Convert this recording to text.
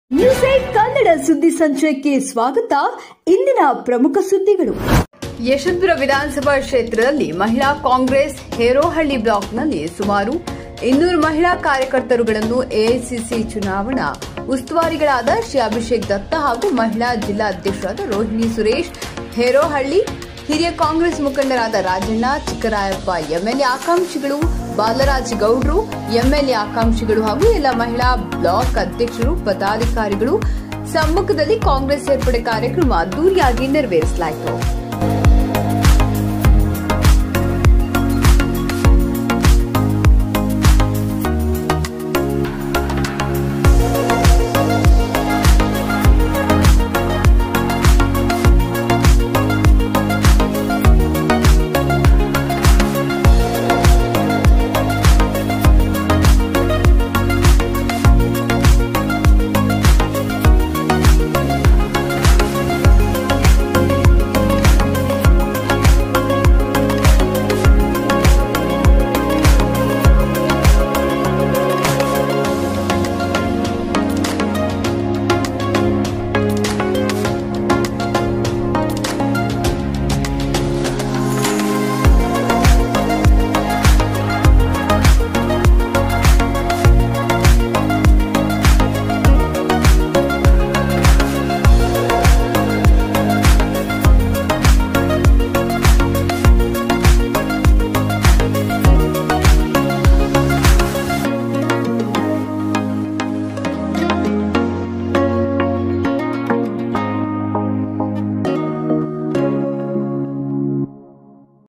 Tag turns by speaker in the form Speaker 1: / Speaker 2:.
Speaker 1: news eight Kannada ಸುದ್ದಿ ಸಂಚಯಕ್ಕೆ ಸ್ವಾಗತ ಇಂದಿನ ಪ್ರಮುಖ ಸುದ್ದಿಗಳು ಯಶವಂತಪುರ ವಿಧಾನಸಭಾ ಕ್ಷೇತ್ರದಲ್ಲಿ ಮಹಿಳಾ ಕಾಂಗ್ರೆಸ್ ಹೇರೋಹಳ್ಳಿ ಬ್ಲಾಕ್ನಲ್ಲಿ ಸುಮಾರು ಇನ್ನೂರು ಮಹಿಳಾ ಕಾರ್ಯಕರ್ತರುಗಳನ್ನು ಎಐಸಿಸಿ ಚುನಾವಣಾ ಉಸ್ತುವಾರಿಗಳಾದ ಶ್ರೀ ಅಭಿಷೇಕ್ ದತ್ತ ಹಾಗೂ ಮಹಿಳಾ ಜಿಲ್ಲಾ ಅಧ್ಯಕ್ಷರಾದ ರೋಹಿಣಿ ಸುರೇಶ್ ಹೇರೋಹಳ್ಳಿ ಹಿರಿಯ ಕಾಂಗ್ರೆಸ್ ಮುಖಂಡರಾದ ರಾಜಣ್ಣ ಚಿಕ್ಕರಾಯಪ್ಪ ಎಂಎಲ್ಎ ಆಕಾಂಕ್ಷಿಗಳು ಬಾಲರಾಜ್ ಗೌಡ್ರು ಎಂಎಲ್ಎ ಆಕಾಂಕ್ಷಿಗಳು ಹಾಗೂ ಎಲ್ಲ ಮಹಿಳಾ ಬ್ಲಾಕ್ ಅಧ್ಯಕ್ಷರು ಪದಾಧಿಕಾರಿಗಳು ಸಮ್ಮುಖದಲ್ಲಿ ಕಾಂಗ್ರೆಸ್ ಸೇರ್ಪಡೆ ಕಾರ್ಯಕ್ರಮ ಅದ್ದೂರಿಯಾಗಿ ನೆರವೇರಿಸಲಾಯಿತು